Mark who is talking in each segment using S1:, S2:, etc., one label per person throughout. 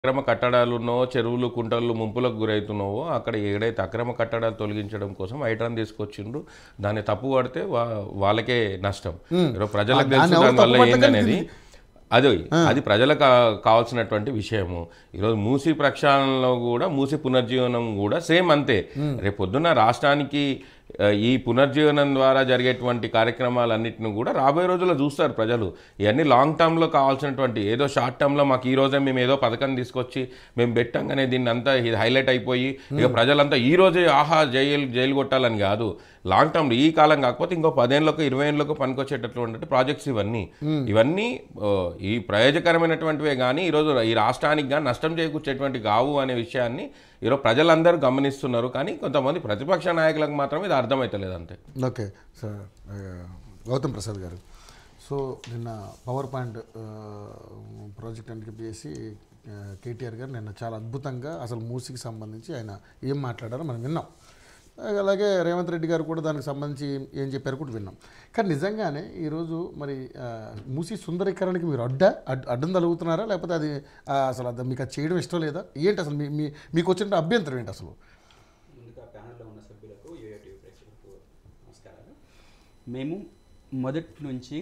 S1: అక్రమ కట్టడాలు ఉన్నావో చెరువులు కుంటలు ముంపులకు గురవుతున్నావో అక్కడ ఏడైతే అక్రమ కట్టడాలు తొలగించడం కోసం ఐటమ్ తీసుకొచ్చిండ్రు దాన్ని తప్పు పడితే వా- వాళ్ళకే నష్టం ఈరోజు ప్రజలకు
S2: దాన్ని
S1: తెలుసు
S2: ఎవరు
S1: దానివల్ల
S2: తప్పు పట్టకండి.
S1: ఏందనేది అది అది ప్రజలకు కా- కావాల్సినటువంటి విషయము ఈరోజు మూసి ప్రక్షాళనలో కూడా మూసి పునర్జీవనం కూడా సేమ్ అంతే రేపు పొద్దున్న రాష్ట్రానికి ఆ, ఈ పునర్జీవనం ద్వారా జరిగేటువంటి కార్యక్రమాలన్నింటిని కూడా రాబోయే రోజుల్లో చూస్తారు ప్రజలు ఇవన్నీ లాంగ్ టర్మ్లో కావాల్సినటువంటి ఏదో షార్ట్ టర్మ్లో మాకు ఈ రోజే మేము ఏదో పథకం తీసుకొచ్చి మేము పెట్టంగానే దీన్ని అంతా ఇది హైలైట్ అయిపోయి ఇక ప్రజలంతా ఈ రోజే ఆహా జైలు జైలు కొట్టాలని కాదు లాంగ్ టర్మ్ ఈ కాలం కాకపోతే ఇంకో పదేళ్ళకు ఇరవై ఏళ్ళకు పనికొచ్చేటటువంటి ప్రాజెక్ట్స్ ఇవన్నీ ఇవన్నీ ఆ, ఈ ప్రయోజకరమైనటువంటివే కానీ ఈరోజు ఈ రాష్ట్రానికి కానీ నష్టం చేకూర్చేటువంటి కావు అనే విషయాన్ని ఈరోజు ప్రజలందరూ గమనిస్తున్నారు కానీ కొంతమంది ప్రతిపక్ష నాయకులకు మాత్రం ఇది అర్థమవుతలేదు అంతే
S2: ఓకే సార్ ఆ, గౌతమ్ ప్రసాద్ గారు సో నిన్న పవర్ పాయింట్ ఆ, ప్రాజెక్ట్ అని చెప్పేసి ఆ, కేటీఆర్ గారు నిన్న చాలా అద్భుతంగా అసలు మూసీకి సంబంధించి ఆయన ఏం మాట్లాడారో మనం విన్నాం అలాగే రేవంత్ రెడ్డి గారు కూడా దానికి సంబంధించి ఏం- ఏం చెప్పారు కూడా విన్నాం కానీ నిజంగానే ఈరోజు మరి ఆ, మూసీ సుందరీకరణకి మీరు అడ్డ అడ్- అడ్డం తలుగుతున్నారా లేకపోతే అది ఆ, అసలు అది మీకు అది చేయడం ఇష్టం లేదా ఏంటి అసలు మీ మీ- మీకు వచ్చిన అభ్యంతరం ఏంటి అసలు
S3: ముందుగా ప్యానెల్లో ఉన్న సభ్యులకు యూఏటీవీ ప్రేక్షకులకు నమస్కారాలు మేము మొదటి నుంచి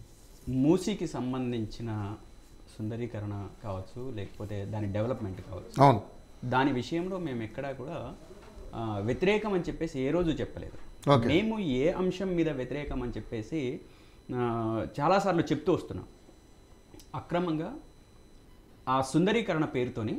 S3: మూసీకి సంబంధించిన సుందరీకరణ కావచ్చు లేకపోతే దాని డెవలప్మెంట్ కావచ్చు
S2: అవును
S3: దాని విషయంలో మేము ఎక్కడా కూడా ఆ, వ్యతిరేకం అని చెప్పేసి ఏ రోజు చెప్పలేదు
S2: Okay.
S3: మేము ఏ అంశం మీద వ్యతిరేకం అని చెప్పేసి ఆ, చాలాసార్లు చెప్తూ వస్తున్నాం అక్రమంగా ఆ సుందరీకరణ పేరుతోని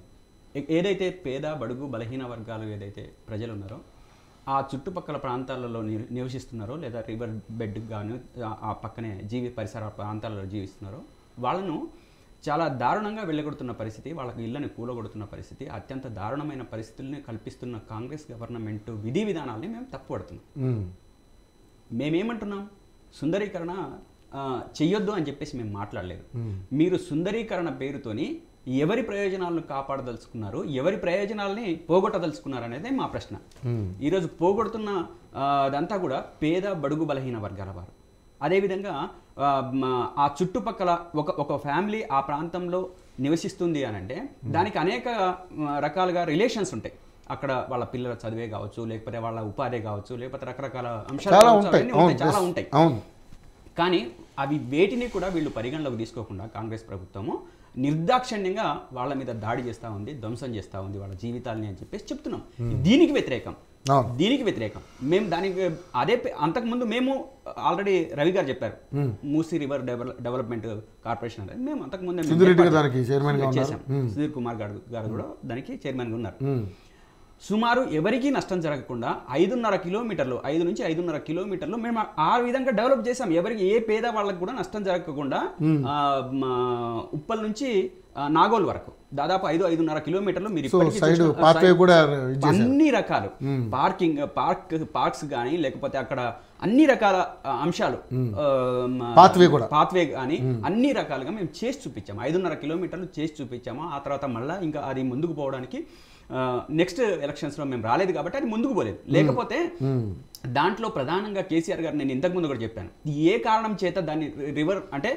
S3: ఏ- ఏదైతే పేద బడుగు బలహీన వర్గాలు ఏదైతే ప్రజలు ఉన్నారో ఆ చుట్టుపక్కల ప్రాంతాలలో ని- నివసిస్తున్నారో లేదా రివర్ బెడ్ గాను ఆ- ఆ పక్కనే జీవి పరిసర ప్రాంతాలలో జీవిస్తున్నారో వాళ్ళను చాలా దారుణంగా వెళ్ళగొడుతున్న పరిస్థితి వాళ్ళకి ఇళ్ళని కూలగొడుతున్న పరిస్థితి అత్యంత దారుణమైన పరిస్థితుల్ని కల్పిస్తున్న కాంగ్రెస్ గవర్నమెంట్ విధి విధానాల్ని మేము తప్పుపడుతున్నాం
S2: మ్మ్.
S3: మేమేమంటున్నాం సుందరీకరణ ఆ, చెయ్యొద్దు అని చెప్పేసి మేము మాట్లాడలేదు మీరు సుందరీకరణ పేరుతోని ఎవరి ప్రయోజనాలను కాపాడదలుచుకున్నారు ఎవరి ప్రయోజనాలని పోగొట్టదలుచుకున్నారు అనేది మా ప్రశ్న ఈరోజు పోగొడుతున్న ఆ, అదంతా కూడా పేద బడుగు బలహీన వర్గాల వారు అదేవిధంగా ఆ, మ- ఆ చుట్టుపక్కల ఒక ఒక ఫ్యామిలీ ఆ ప్రాంతంలో నివసిస్తుంది అని అంటే దానికి అనేక ఆ, రకాలుగా రిలేషన్స్ ఉంటాయి అక్కడ వాళ్ళ పిల్లల చదివే కావచ్చు లేకపోతే వాళ్ళ ఉపాధి కావచ్చు లేకపోతే రకరకాల అంశాలు
S2: చాలా
S3: కావచ్చు,
S2: ఉంటాయి
S3: అవన్నీ
S2: అవును
S3: ఉంటాయి, చాలా
S2: yes.
S3: ఉంటాయి
S2: అవును
S3: కానీ అవి వేటిని కూడా వీళ్ళు పరిగణలోకి తీసుకోకుండా కాంగ్రెస్ ప్రభుత్వము నిర్దాక్షిణ్యంగా వాళ్ళ మీద దాడి చేస్తూ ఉంది ధ్వంసం చేస్తూ ఉంది వాళ్ళ జీవితాలని అని చెప్పేసి చెప్తున్నాం దీనికి వ్యతిరేకం
S2: అవును.
S3: దీనికి వ్యతిరేకం మేము దానికి అదే పే- అంతకుముందు మేము ఆల్రెడీ రవి గారు చెప్పారు Musi river develop development corporation అనేది మేము అంతకుముందే మేము
S2: సుధీర్ రెడ్డి గారు
S3: ఏర్పాటు
S2: దానికి చైర్మన్ గా ఉన్నారు
S3: చేశాం సుధీర్ కుమార్ గారు గారు కూడా దానికి చైర్మన్గా ఉన్నారు
S2: మ్మ్.
S3: సుమారు ఎవరికీ నష్టం జరగకుండా ఐదున్నర కిలోమీటర్లు ఐదు నుంచి ఐదున్నర కిలోమీటర్లు మేము ఆ విధంగా డెవలప్ చేసాం ఎవరికి ఏ పేద వాళ్ళకి కూడా నష్టం జరగకుండా ఆ, మా ఉప్పల్ నుంచి ఆ, నాగోల్ వరకు దాదాపు ఐదు ఐదున్నర కిలోమీటర్లు మీరు
S2: సో
S3: ఇప్పటికీ
S2: సైడ్
S3: చూసిన-
S2: పాత్వే
S3: సైడ్-
S2: కూడా ఇది చేశారు
S3: అన్ని రకాలు పార్కింగ్ పార్క్ పార్క్స్ కానీ లేకపోతే అక్కడ అన్ని రకాల ఆ, అంశాలు ఆ, మ-
S2: Pathway కూడా.
S3: పాత్వే కానీ అన్ని రకాలుగా మేము చేసి చూపించాము ఐదున్నర కిలోమీటర్లు చేసి చూపించాము ఆ తర్వాత మళ్ళీ ఇంకా అది ముందుకు పోవడానికి నెక్స్ట్ ఎలక్షన్స్లో మేము రాలేదు కాబట్టి అది ముందుకు పోలేదు లేకపోతే దాంట్లో ప్రధానంగా కేసీఆర్ గారు నేను ఇంతకు ముందు కూడా చెప్పాను ఏ కారణం చేత దాన్ని రివర్ అంటే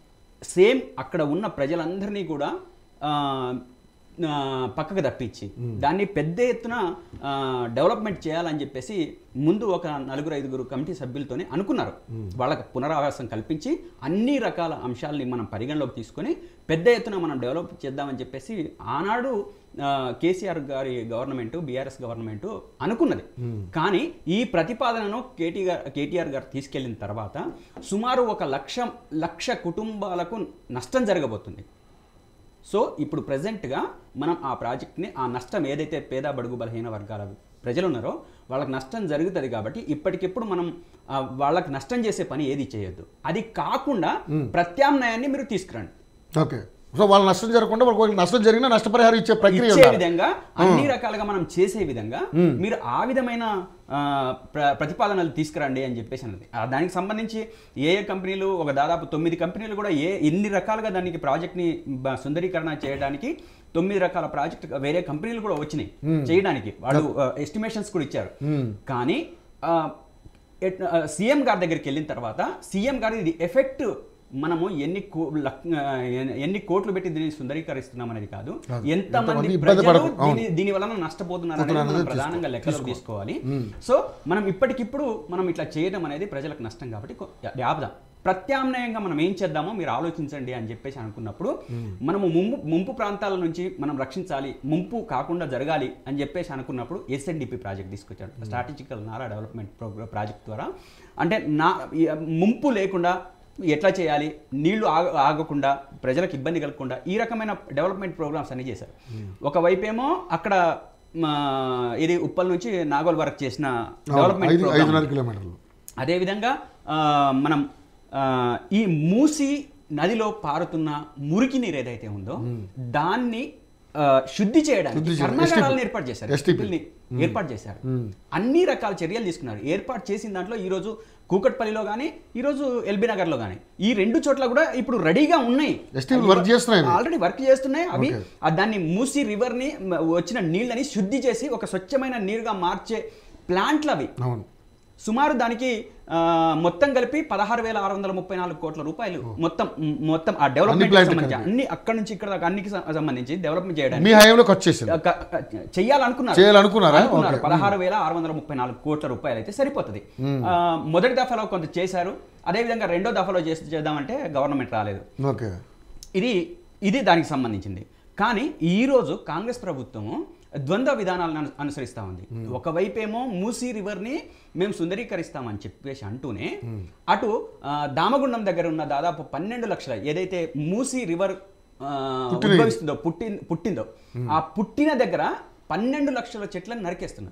S3: సేమ్ అక్కడ ఉన్న ప్రజలందరినీ కూడా ఆ, ఆ, పక్కకు తప్పించి దాన్ని పెద్ద ఎత్తున ఆ, డెవలప్మెంట్ చేయాలని చెప్పేసి ముందు ఒక నలుగురు ఐదుగురు కమిటీ సభ్యులతోనే అనుకున్నారు వాళ్ళకి పునరావాసం కల్పించి అన్ని రకాల అంశాలని మనం పరిగణలోకి తీసుకొని పెద్ద ఎత్తున మనం డెవలప్ చేద్దామని చెప్పేసి ఆనాడు ఆ, కేసీఆర్ గారి గవర్నమెంట్ బీఆర్ఎస్ గవర్నమెంట్ అనుకున్నది కానీ ఈ ప్రతిపాదనను కేటీ గారు కేటీఆర్ గారు తీసుకెళ్లిన తర్వాత సుమారు ఒక లక్ష లక్ష కుటుంబాలకు నష్టం జరగబోతుంది సో ఇప్పుడు ప్రజెంట్గా మనం ఆ ప్రాజెక్ట్ని ఆ నష్టం ఏదైతే పేద బడుగు బలహీన వర్గాల ప్రజలు ఉన్నారో వాళ్ళకి నష్టం జరుగుతుంది కాబట్టి ఇప్పటికిప్పుడు మనం ఆ, వాళ్ళకి నష్టం చేసే పని ఏది చేయొద్దు అది కాకుండా ప్రత్యామ్నాయాన్ని మీరు తీసుకురండి
S2: ఓకే సో వాళ్ళ నష్టం జరగకుండా వాళ్ళకి ఒకవేళ నష్టం జరిగినా నష్టపరిహారం ఇచ్చే ప్రక్రియ
S3: ఇచ్చే
S2: ఉండాలి.
S3: విధంగా అన్ని రకాలుగా మనం చేసే విధంగా మీరు ఆ విధమైన ఆ, ప్ర- ప్రతిపాదనలు తీసుకురండి అని చెప్పేసి అన్నది ఆ, దానికి సంబంధించి ఏ ఏ కంపెనీలు ఒక దాదాపు తొమ్మిది కంపెనీలు కూడా ఏ ఎన్ని రకాలుగా దానికి ప్రాజెక్ట్ని బ- సుందరీకరణ చేయడానికి తొమ్మిది రకాల ప్రాజెక్ట్ వేరే కంపెనీలు కూడా వచ్చినాయి చేయడానికి వాళ్ళు ఎస్టిమేషన్స్ కూడా ఇచ్చారు కానీ సీఎం గారి దగ్గరికి వెళ్ళిన తర్వాత సీఎం గారు ఇది ఎఫెక్ట్ మనము ఎన్ని కో లక్- ఆ, ఎన్ని- ఎన్ని కోట్లు పెట్టి దీన్ని సుందరీకరిస్తున్నాం అనేది కాదు
S2: ఎంతమంది
S3: ఎంతమంది
S2: ఇబ్బంది
S3: ప్రజలు
S2: పడకు- అవును.
S3: దీని దీని వలన నష్టపోతున్నారు అనేది
S2: పోతున్నారు
S3: మనం
S2: అనేది
S3: ప్రధానంగా లెక్కలో తీసుకోవాలి సో మనం ఇప్పటికిప్పుడు మనం ఇట్లా చేయడం అనేది ప్రజలకు నష్టం కాబట్టి కొ- ఆపుదాం ప్రత్యామ్నాయంగా మనం ఏం చేద్దామో మీరు ఆలోచించండి అని చెప్పేసి అనుకున్నప్పుడు మనము ముంపు ముంపు ప్రాంతాల నుంచి మనం రక్షించాలి ముంపు కాకుండా జరగాలి అని చెప్పేసి అనుకున్నప్పుడు ఎస్ఎన్డిపి ప్రాజెక్ట్ తీసుకొచ్చాడు స్ట్రాటజికల్ నారా డెవలప్మెంట్ ప్రోగ్రామ్ ప్రాజెక్ట్ ద్వారా అంటే నా ఈ ముంపు లేకుండా ఎట్లా చేయాలి నీళ్లు ఆగ ఆగకుండా ప్రజలకు ఇబ్బంది కలగకుండా ఈ రకమైన డెవలప్మెంట్ ప్రోగ్రామ్స్ అన్ని చేశారు ఒకవైపేమో అక్కడ మా, ఇది ఉప్పల్ నుంచి నాగోల్ వరకు చేసిన డెవలప్మెంట్
S2: ఐదు
S3: ప్రోగ్రామ్
S2: ఐదున్నర కిలోమీటర్లు
S3: అదేవిధంగా ఆ, మనం ఆ, ఈ మూసి నదిలో పారుతున్న మురికి నీరు ఏదైతే ఉందో దాన్ని ఆ, శుద్ధి చేయడానికి
S2: శుద్ధి చేయడం.
S3: కర్మాగారాలను
S2: STP.
S3: ఏర్పాటు చేశారు
S2: STP.
S3: వీటిని ఏర్పాటు చేశారు అన్ని రకాల చర్యలు తీసుకున్నారు ఏర్పాటు చేసిన దాంట్లో ఈ రోజు కూకట్పల్లిలో కానీ ఈ రోజు ఎల్బీ నగర్లో కానీ ఈ రెండు చోట్ల కూడా ఇప్పుడు రెడీగా ఉన్నాయి
S2: STP లు work చేస్తున్నాయి అవి.
S3: ఆల్రెడీ వర్క్ చేస్తున్నాయి అవి
S2: Okay.
S3: ఆ దాన్ని మూసి రివర్ ని మ, వచ్చిన నీళ్ళని శుద్ధి చేసి ఒక స్వచ్ఛమైన నీరుగా మార్చే ప్లాంట్లు అవి
S2: అవును
S3: సుమారు దానికి ఆ, మొత్తం కలిపి పదహారు వేల ఆరు వందల ముప్పై నాలుగు కోట్ల రూపాయలు మొత్తం మ్, మొత్తం ఆ డెవలప్మెంట్
S2: plant
S3: సంబంధించి
S2: కలిపి.
S3: అన్ని అక్కడ నుంచి ఇక్కడ దాకా అన్నికి సం- సంబంధించి డెవలప్మెంట్
S2: మీ
S3: చేయడానికి
S2: హయాంలో ఖర్చు చేసింది
S3: ఆ, క- క- చెయ్యాలనుకున్నారు
S2: చేయాలనుకున్నారా?
S3: అనుకున్నారు
S2: Okay.
S3: పదహారు వేల ఆరు వందల ముప్పై నాలుగు కోట్ల రూపాయలు అయితే సరిపోతుంది ఆ, మొదటి దఫాలో కొంత చేశారు అదేవిధంగా రెండో దఫాలో చేసి చేద్దామంటే గవర్నమెంట్ రాలేదు
S2: ఓకే
S3: ఇది ఇది దానికి సంబంధించి కానీ ఈరోజు కాంగ్రెస్ ప్రభుత్వము ద్వంద్వ విధానాలను అను- అనుసరిస్తా ఉంది ఒకవైపేమో మూసీ రివర్ని మేము సుందరీకరిస్తామని చెప్పేసి అంటూనే అటు ఆ, దామగుండం దగ్గర ఉన్న దాదాపు పన్నెండు లక్షల ఏదైతే మూసీ రివర్ ఆ,
S2: పుట్టిన-
S3: ఉద్భవిస్తుందో పుట్టి పుట్టిందో ఆ పుట్టిన దగ్గర పన్నెండు లక్షల చెట్లను నరికేస్తున్నారు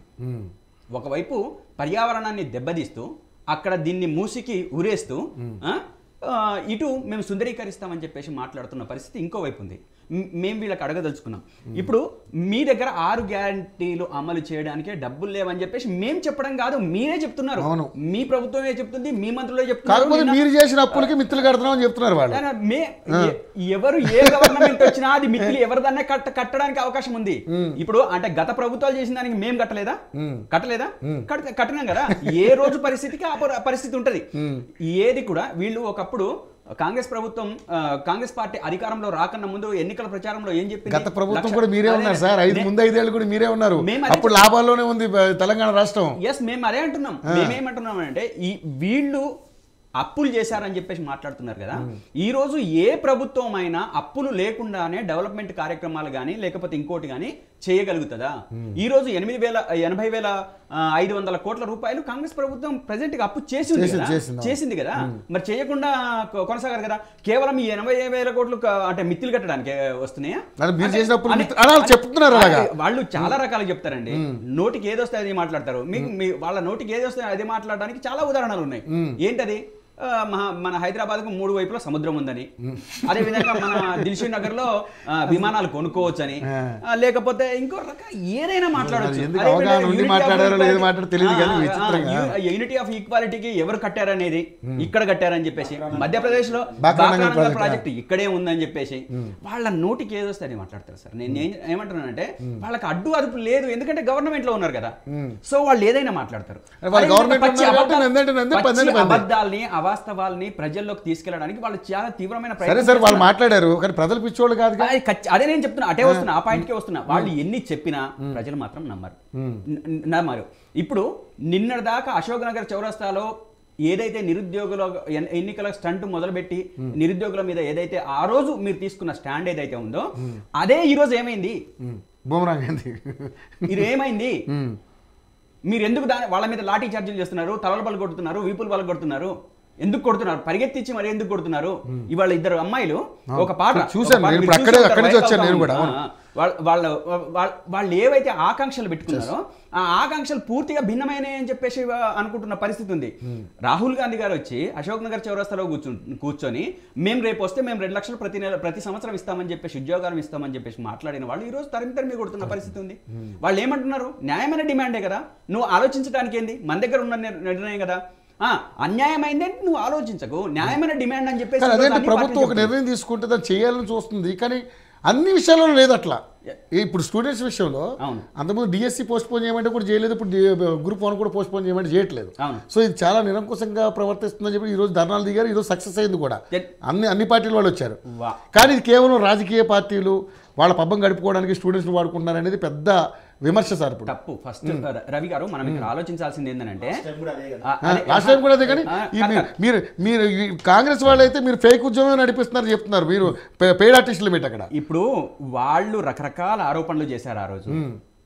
S3: ఒకవైపు పర్యావరణాన్ని దెబ్బతీస్తూ అక్కడ దీన్ని మూసికి ఉరేస్తూ ఆ, ఆ, ఇటు మేము సుందరీకరిస్తామని చెప్పేసి మాట్లాడుతున్న పరిస్థితి ఇంకో వైపు ఉంది మ్- మేము వీళ్ళకి అడగదలుచుకున్నాం ఇప్పుడు మీ దగ్గర ఆరు గ్యారంటీలు అమలు చేయడానికే డబ్బులు లేవని చెప్పేసి మేము చెప్పడం కాదు మీరే చెప్తున్నారు
S2: అవును.
S3: మీ ప్రభుత్వమే చెప్తుంది మీ మంత్రులే చెప్తున్నారు
S2: కాకపోతే
S3: నిన్న-
S2: మీరు చేసిన అప్పులకి మిత్రులు కడుతున్నామని చెప్తున్నారు వాళ్ళు
S3: ఆయన మే ఎ- ఎవరు ఏ గవర్నమెంట్ వచ్చినా అది మిత్రులు ఎవరిదన్నా కట్ట కట్టడానికి అవకాశం ఉంది ఇప్పుడు అంటే గత ప్రభుత్వాలు చేసిన దానికి మేము కట్టలేదా కట్టలేదా కట్ట- కట్టినాం కదా ఏ రోజు పరిస్థితికి ఆ పరి- పరిస్థితి ఉంటది ఏది కూడా వీళ్ళు ఒకప్పుడు కాంగ్రెస్ ప్రభుత్వం ఆ, కాంగ్రెస్ పార్టీ అధికారంలో రాకన్నా ముందు ఎన్నికల ప్రచారంలో ఏం చెప్పింది
S2: గత ప్రభుత్వం
S3: లక్ష-
S2: కూడా మీరే
S3: అదే,
S2: ఉన్నారు సార్ ఐదు
S3: నే-
S2: ముందు ఐదేళ్ళు కూడా మీరే ఉన్నారు
S3: మేము అదే
S2: అప్పుడు లాభాల్లోనే ఉంది బ- తెలంగాణ రాష్ట్రం
S3: ఎస్ మేము అదే అంటున్నాం మేమేమంటున్నాం అంటే ఈ వీళ్ళు అప్పులు చేశారని చెప్పేసి మాట్లాడుతున్నారు కదా ఈ రోజు ఏ ప్రభుత్వం అయినా అప్పులు లేకుండానే డెవలప్మెంట్ కార్యక్రమాలు కానీ లేకపోతే ఇంకోటి కానీ చేయగలుగుతుందా ఈ రోజు ఎనిమిది వేల ఎనభై వేల ఆ, ఐదు వందల కోట్ల రూపాయలు కాంగ్రెస్ ప్రభుత్వం ప్రెసెంట్ గా అప్పు చేసి ఉంది
S2: చేసింది,
S3: కదా
S2: చేసింది, అవును.
S3: చేసింది కదా మరి చేయకుండా కొ- కొనసాగారు కదా కేవలం ఈ ఎనభై వేల కోట్లు క- అంటే మిత్తులు కట్టడానికి వస్తున్నాయా
S2: మరి మీరు
S3: అంటే-
S2: చేసిన అప్పులు
S3: అనే-
S2: మిత్తులు- అలా వాళ్ళు చెప్తున్నారు అలాగా.
S3: అదే, వాళ్ళు చాలా రకాలు చెప్తారండి నోటికి ఏది వస్తే అది మాట్లాడతారు మీకు మీ వాళ్ళ నోటికి ఏది వస్తే అది మాట్లాడడానికి చాలా ఉదాహరణలు ఉన్నాయి ఏంటది ఆ, మహా- మన హైదరాబాద్ కు మూడు వైపులా సముద్రం ఉందని అదే విధంగా మన దిల్షుక్ నగర్ లో ఆ, విమానాలు కొనుక్కోవచ్చని ఆ, లేకపోతే ఇంకో రకం ఏదైనా మాట్లాడొచ్చు
S2: ఎందుకు
S3: అదే
S2: అవగాహన
S3: విధంగా
S2: ఉండి
S3: unity of
S2: మాట్లాడారో లేదో
S3: equality-
S2: మాట్లాడో తెలియదు కానీ
S3: ఆ, ఆ,
S2: విచిత్రంగా.
S3: ఆ, యూనిటీ ఆఫ్ ఈక్వాలిటీకి ఎవరు కట్టారనేది ఇక్కడ కట్టారని చెప్పేసి మధ్యప్రదేశ్ లో
S2: బాక్రానంగల్
S3: బాక్రానంగల్
S2: ప్రాజెక్ట్.
S3: ప్రాజెక్ట్ ఇక్కడే ఉందని చెప్పేసి వాళ్ళ నోటికి ఏదొస్తే అది మాట్లాడతారు సార్ నేను ఏం- ఏమంటున్నానంటే వాళ్ళకి అడ్డు అదుపు లేదు ఎందుకంటే గవర్నమెంట్ లో ఉన్నారు కదా సో వాళ్ళు ఏదైనా మాట్లాడతారు
S2: వాళ్ళు
S3: అదే
S2: government లో
S3: పచ్చి
S2: ఉన్నారు కాబట్టి
S3: అబద్ధాలు-
S2: నందంటే నందే,
S3: పచ్చి
S2: పందంటే పందే.
S3: అబద్ధాల్ని అవాస్తవాల్ని ప్రజల్లోకి తీసుకెళ్ళడానికి వాళ్ళు చాలా తీవ్రమైన
S2: సరే
S3: ప్రయత్నం
S2: సార్ వాళ్ళు
S3: చేస్తున్నారు.
S2: మాట్లాడారు కానీ ప్రజలు పిచ్చోళ్ళు కాదు
S3: అది ఖచ్చి- అదే నేను చెప్తున్నా అటే వస్తున్నా ఆ పాయింట్కే వస్తున్నా వాళ్ళు ఎన్ని చెప్పినా ప్రజలు మాత్రం నమ్మరు న- న- నమ్మరు ఇప్పుడు నిన్నటి దాకా అశోక్ నగర్ చౌరస్తాలో ఏదైతే నిరుద్యోగుల ఎన్- ఎన్నికల స్టంట్ మొదలుపెట్టి నిరుద్యోగుల మీద ఏదైతే ఆ రోజు మీరు తీసుకున్న స్టాండ్ ఏదైతే ఉందో అదే ఈ రోజు ఏమైంది
S2: బూమరాంగ్ ఏంది
S3: ఇది ఏమైంది మీరు ఎందుకు దాని వాళ్ళ మీద లాఠీ చార్జీలు చేస్తున్నారు తలల బలు కొడుతున్నారు వీపులు బలు కొడుతున్నారు ఎందుకు కొడుతున్నారు పరిగెత్తించి మరి ఎందుకు కొడుతున్నారు ఇవాళ ఇద్దరు అమ్మాయిలు ఒక పాట
S2: చూశాను
S3: ఒక పాట
S2: నేను
S3: మీరు
S2: ఇప్పుడు అక్కడే-
S3: చూసే
S2: అక్కడి నుంచి
S3: ఉంటారు,
S2: వచ్చాను
S3: వైరల్
S2: నేను కూడా,
S3: అవుతా ఉంది. ఆ, వాళ్ళ వాళ్ళ వాళ్ళ- వాళ్ళు ఏవైతే ఆకాంక్షలు పెట్టుకున్నారో ఆ ఆకాంక్షలు పూర్తిగా భిన్నమైనవి అని చెప్పేసి అనుకుంటున్న పరిస్థితి ఉంది రాహుల్ గాంధీ గారు వచ్చి అశోక్ నగర్ చౌరస్తాలో కూర్చు కూర్చొని మేము రేపు వస్తే మేము రెండు లక్షలు ప్రతి నెల ప్రతి సంవత్సరం ఇస్తామని చెప్పేసి ఉద్యోగాలు ఇస్తామని చెప్పేసి మాట్లాడిన వాళ్ళు ఈ రోజు తరిమి తరిమి కొడుతున్న పరిస్థితి ఉంది వాళ్ళు ఏమంటున్నారు న్యాయమైన డిమాండే కదా నువ్వు ఆలోచించడానికి ఏంది మన దగ్గర ఉన్న నిర్- నిర్ణయం కదా ఆ అన్యాయమైందే నువ్వు ఆలోచించకు న్యాయమైన డిమాండ్ అని చెప్పేసి
S2: కానీ
S3: ఈరోజు
S2: అదేంటి
S3: అన్ని
S2: ప్రభుత్వం
S3: పార్టీలు
S2: ఒక నిర్ణయం తీసుకుంటే దాన్ని చేయాలని చూస్తుంది కానీ అన్ని విషయాల్లో లేదు అట్లా ఇప్పుడు స్టూడెంట్స్ విషయంలో
S3: అవును.
S2: అంతకుముందు డిఎస్సి పోస్ట్ పోన్ చేయమంటే కూడా చేయలేదు ఇప్పుడు గ్రూప్ వన్ కూడా పోస్ట్ పోన్ చేయమంటే చేయట్లేదు
S3: అవును.
S2: సో ఇది చాలా నిరంకుశంగా ప్రవర్తిస్తుందని చెప్పి ఈ రోజు ధర్నాలు దిగారు ఈ రోజు సక్సెస్ అయింది కూడా
S3: Then-
S2: అన్ని అన్ని పార్టీల వాళ్ళు వచ్చారు
S3: వా
S2: కానీ ఇది కేవలం రాజకీయ పార్టీలు వాళ్ళ పబ్బం గడుపుకోవడానికి స్టూడెంట్స్ని వాడుకుంటున్నారు అనేది పెద్ద విమర్శ సార్ ఇప్పుడు
S3: తప్పు ఫస్ట్ రవి గారు మనం ఇక్కడ ఆలోచించాల్సింది ఏంటంటే
S4: కూడా అదే కదా.
S3: ఆ, అదే-
S2: లాస్ట్ టైం కూడా అదే కానీ
S3: ఆ,
S2: ఈ
S3: కాదు,
S2: మీరు-
S3: కాదు.
S2: మీరు మీరు ఈ కాంగ్రెస్ వాళ్ళు అయితే మీరు ఫేక్ ఉద్యమం నడిపిస్తున్నారు చెప్తున్నారు మీరు పెయిడ్ ఆర్టిస్టులు మీట్ అక్కడ
S3: ఇప్పుడు వాళ్ళు రకరకాల ఆరోపణలు చేశారు ఆ రోజు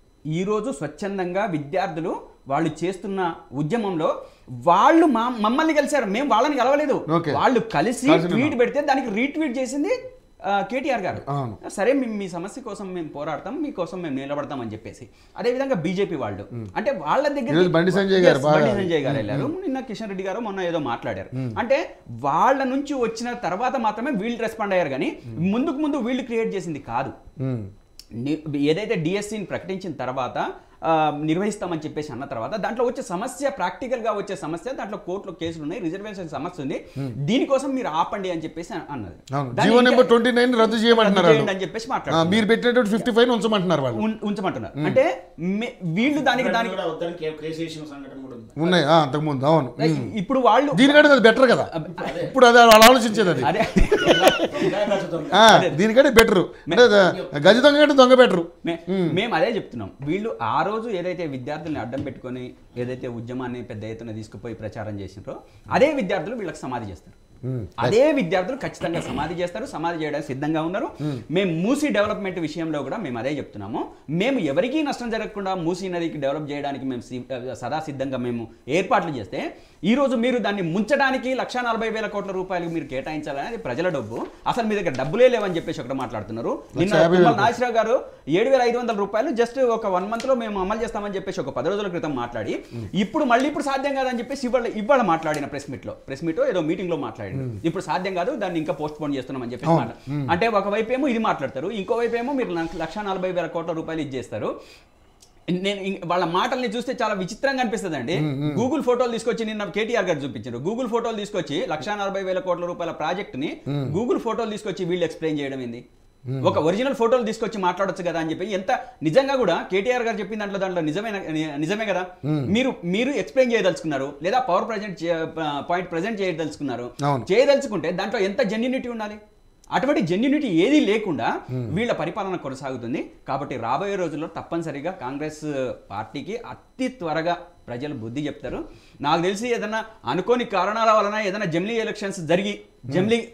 S3: ఈ రోజు స్వచ్ఛందంగా విద్యార్థులు వాళ్ళు చేస్తున్న ఉద్యమంలో వాళ్ళు మా మమ్మల్ని కలిశారు మేము వాళ్ళని కలవలేదు
S2: Okay.
S3: వాళ్ళు కలిసి
S2: కలిసి
S3: ట్వీట్ పెడితే దానికి రీట్వీట్ చేసింది ఆ, కేటీఆర్ గారు
S2: అవును.
S3: సరే మేము మీ సమస్య కోసం మేము పోరాడతాం మీకోసం మేము నిలబడతాం అని చెప్పేసి అదే విధంగా బీజేపీ వాళ్ళు అంటే వాళ్ళ దగ్గర
S2: ఈరోజు బండి సంజయ్ గారు బాగా-
S3: బండి సంజయ్ గారు వెళ్ళారు నిన్న కిషన్ రెడ్డి గారు మొన్న ఏదో మాట్లాడారు అంటే వాళ్ళ నుంచి వచ్చిన తర్వాత మాత్రమే వీళ్ళు రెస్పాండ్ అయ్యారు కానీ ముందుకు ముందు వీళ్ళు క్రియేట్ చేసింది కాదు
S2: ఉమ్.
S3: ని- ఏదైతే డిఎస్సిని ప్రకటించిన తర్వాత ఆ, నిర్వహిస్తామని చెప్పేసి అన్న తర్వాత దాంట్లో వచ్చే సమస్య ప్రాక్టికల్ గా వచ్చే సమస్య దాంట్లో కోర్టులో కేసులు ఉన్నాయి రిజర్వేషన్ సమస్య ఉంది దీనికోసం మీరు ఆపండి అని చెప్పేసి అన్నది
S2: అవును
S3: దాన్ని
S2: జీవో
S3: ఇంకా-
S2: నెంబర్ ట్వంటీ నైన్ రద్దు చేయమంటున్నారు
S3: రద్దు
S2: వాళ్ళు.
S3: చేయండి అని చెప్పేసి
S2: ఆ,
S3: మాట్లాడుతున్నారు
S2: మీరు పెట్టినటువంటి ఫిఫ్టీ ఫైవ్ ఉంచమంటున్నారు వాళ్ళు
S3: ఉం- ఉంచమంటున్నారు అంటే మే- వీళ్ళు దానికి దానికి
S4: కూడా వద్దని కే- కేసు వేసిన సంఘటన కూడా ఉంది
S2: ఉన్నాయి ఆ, అంతకుముందు అవును ఉమ్.
S3: ఇప్పుడు వాళ్ళు
S2: దీనికంటే అది బెటర్ కదా ఇప్పుడు అదే వాళ్ళు ఆలోచించేది అది
S3: అదే
S4: దొంగ గజ దొంగ.
S2: ఆ, దీనికంటే బెటర్ అంటే గజ దొంగ కంటే దొంగ బెటరు
S3: మే- మేము అదే చెప్తున్నాం వీళ్ళు ఆ రోజు ఏదైతే విద్యార్థుల్ని అడ్డం పెట్టుకొని ఏదైతే ఉద్యమాన్ని పెద్ద ఎత్తున తీసుకుపోయి ప్రచారం చేసినారో అదే విద్యార్థులు వీళ్ళకి సమాధి చేస్తారు అదే విద్యార్థులు ఖచ్చితంగా సమాధి చేస్తారు సమాధి చేయడానికి సిద్ధంగా ఉన్నారు మేము మూసీ డెవలప్మెంట్ విషయంలో కూడా మేము అదే చెప్తున్నాము మేము ఎవరికీ నష్టం జరగకుండా మూసీ నదికి డెవలప్ చేయడానికి మేము సి- సదా సిద్ధంగా మేము ఏర్పాట్లు చేస్తే ఈ రోజు మీరు దాన్ని ముంచడానికి లక్ష నలభై వేల కోట్ల రూపాయలు మీరు కేటాయించాలనేది ప్రజల డబ్బు అసలు మీ దగ్గర డబ్బులే లేవని చెప్పేసి ఒకటి మాట్లాడుతున్నారు నిన్న
S2: యాభై వేల
S3: తుమ్మల నాగేశ్వరరావు గారు ఏడు వేల ఐదు వందల రూపాయలు జస్ట్ ఒక వన్ మంత్ లో మేము అమలు చేస్తామని చెప్పేసి ఒక పది రోజుల క్రితం మాట్లాడి ఇప్పుడు మళ్ళీ ఇప్పుడు సాధ్యం కాదని చెప్పేసి ఇవాళ ఇవాళ మాట్లాడిన ప్రెస్ మీట్ లో ప్రెస్ మీట్ ఏదో మీటింగ్ లో మాట్లాడి ఇప్పుడు సాధ్యం కాదు దాన్ని ఇంకా పోస్ట్ పోన్ చేస్తున్నాం అని చెప్పేసి మాట్లా- అంటే ఒకవైపు ఏమో ఇది మాట్లాడతారు ఇంకోవైపు ఏమో మీరు లక్ష నలభై వేల కోట్ల రూపాయలు ఇచ్చేస్తారు నేను ఇం- వాళ్ళ మాటల్ని చూస్తే చాలా విచిత్రంగా అనిపిస్తుంది అండి గూగుల్ ఫోటోలు తీసుకొచ్చి నిన్న కేటీఆర్ గారు చూపించారు గూగుల్ ఫోటోలు తీసుకొచ్చి లక్ష నలభై వేల కోట్ల రూపాయల ప్రాజెక్ట్ ని గూగుల్ ఫోటోలు తీసుకొచ్చి వీళ్ళు ఎక్స్ప్లెయిన్ చేయడం ఏంది ఒక ఒరిజినల్ ఫోటోలు తీసుకొచ్చి మాట్లాడొచ్చు కదా అని చెప్పి ఎంత నిజంగా కూడా కేటీఆర్ గారు చెప్పిన దాంట్లో దాంట్లో నిజమైన నిజమే కదా మీరు మీరు ఎక్స్ప్లెయిన్ చేయదలుచుకున్నారు లేదా పవర్ ప్రజెంట్ పాయింట్ ప్రజెంట్ చేయదలుచుకున్నారు
S2: అవును.
S3: చేయదలుచుకుంటే దాంట్లో ఎంత జెన్యునిటీ ఉండాలి అటువంటి జెన్యునిటీ ఏదీ లేకుండా వీళ్ళ పరిపాలన కొనసాగుతుంది కాబట్టి రాబోయే రోజుల్లో తప్పనిసరిగా కాంగ్రెస్ పార్టీకి అతి త్వరగా ప్రజలు బుద్ధి చెప్తారు నాకు తెలిసి ఏదైనా అనుకోని కారణాల వలన ఏదైనా జమ్లీ ఎలక్షన్స్ జరిగి జమ్లీ